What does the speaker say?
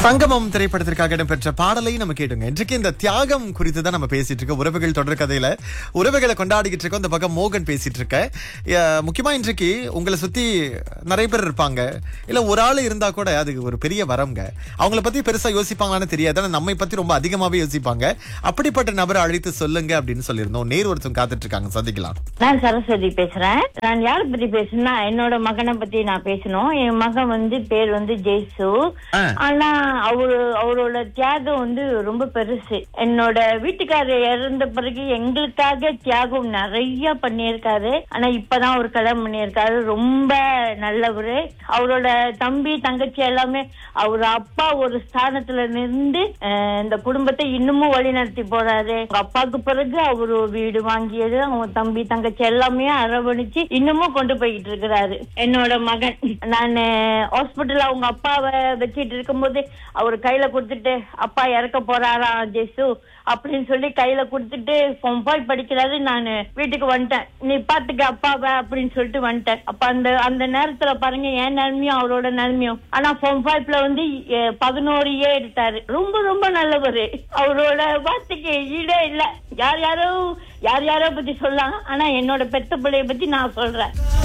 சங்கமம் திரைப்படத்திற்காக இடம்பெற்ற பாடலை நம்ம கேட்டுங்க இன்றைக்கு இந்த தியாகம் குறித்து தான் நம்ம பேசிட்டு இருக்கோம் உறவுகள் தொடர் கதையில உறவுகளை கொண்டாடிக்கிட்டு இருக்கோம் இந்த பக்கம் மோகன் பேசிட்டு இருக்க அஹ், முக்கியமா இன்றைக்கு உங்களை சுத்தி நிறைய பேர் இருப்பாங்க இல்ல ஒரு ஆள் இருந்தா கூட அது ஒரு பெரிய வரம்ங்க அவங்கள பத்தி பெருசா யோசிப்பாங்களான்னு தெரியாது ஆனா நம்மை பத்தி ரொம்ப அதிகமாவே யோசிப்பாங்க அப்படிப்பட்ட நபரை அழைத்து சொல்லுங்க அப்படின்னு சொல்லியிருந்தோம் நேர் ஒருத்தவங்க காத்துட்டு இருக்காங்க சந்திக்கலாம் நான் சரஸ்வதி பேசுறேன் நான் யாரை பத்தி பேசுனா என்னோட மகனை பத்தி நான் பேசணும் என் மகன் வந்து பேர் வந்து ஜெய்சு ஆ. ஆனா அவரு அவரோட தியாகம் வந்து ரொம்ப பெருசு என்னோட வீட்டுக்காரர் இறந்த பிறகு எங்களுக்காக தியாகம் நிறைய பண்ணியிருக்காரு ஆனா இப்பதான் அவர் கல்யாணம் பண்ணியிருக்காரு ரொம்ப நல்லவரு அவரோட தம்பி தங்கச்சி எல்லாமே அவர் அப்பா ஒரு ஸ்தானத்துல நின்று அஹ், இந்த குடும்பத்தை இன்னமும் வழி நடத்தி போறாரு அவங்க அப்பாவுக்கு பிறகு அவரு வீடு வாங்கியது அவங்க தம்பி தங்கச்சி எல்லாமே அரவணைச்சு இன்னமும் கொண்டு போய்கிட்டு இருக்கிறாரு என்னோட மகன் நான் ஹாஸ்பிட்டல்ல அவங்க அப்பாவை வச்சிட்டு இருக்கும்போது அவர் கையில கொடுத்துட்டு அப்பா இறக்க போறாரா ஜெசு அப்படின்னு சொல்லி கையில கொடுத்துட்டு போய் படிக்கிறாரு நான் வீட்டுக்கு வந்துட்டேன் நீ பாத்துக்க அப்பாவை அப்படின்னு சொல்லிட்டு வந்துட்டேன் அப்ப அந்த அந்த நேரத்துல பாருங்க என் நிலைமையும் அவரோட நிலைமையும் ஆனா ஃபோன் ஃபைவ்ல வந்து எ- பதினோரு ஏ எடுத்தாரு ரொம்ப ரொம்ப நல்லவரு அவரோட வார்த்தைக்கு ஈடே இல்ல யார் யாரோ யார் யாரோ பத்தி சொல்லலாம் ஆனா என்னோட பெத்த பிள்ளைய பத்தி நான் சொல்றேன்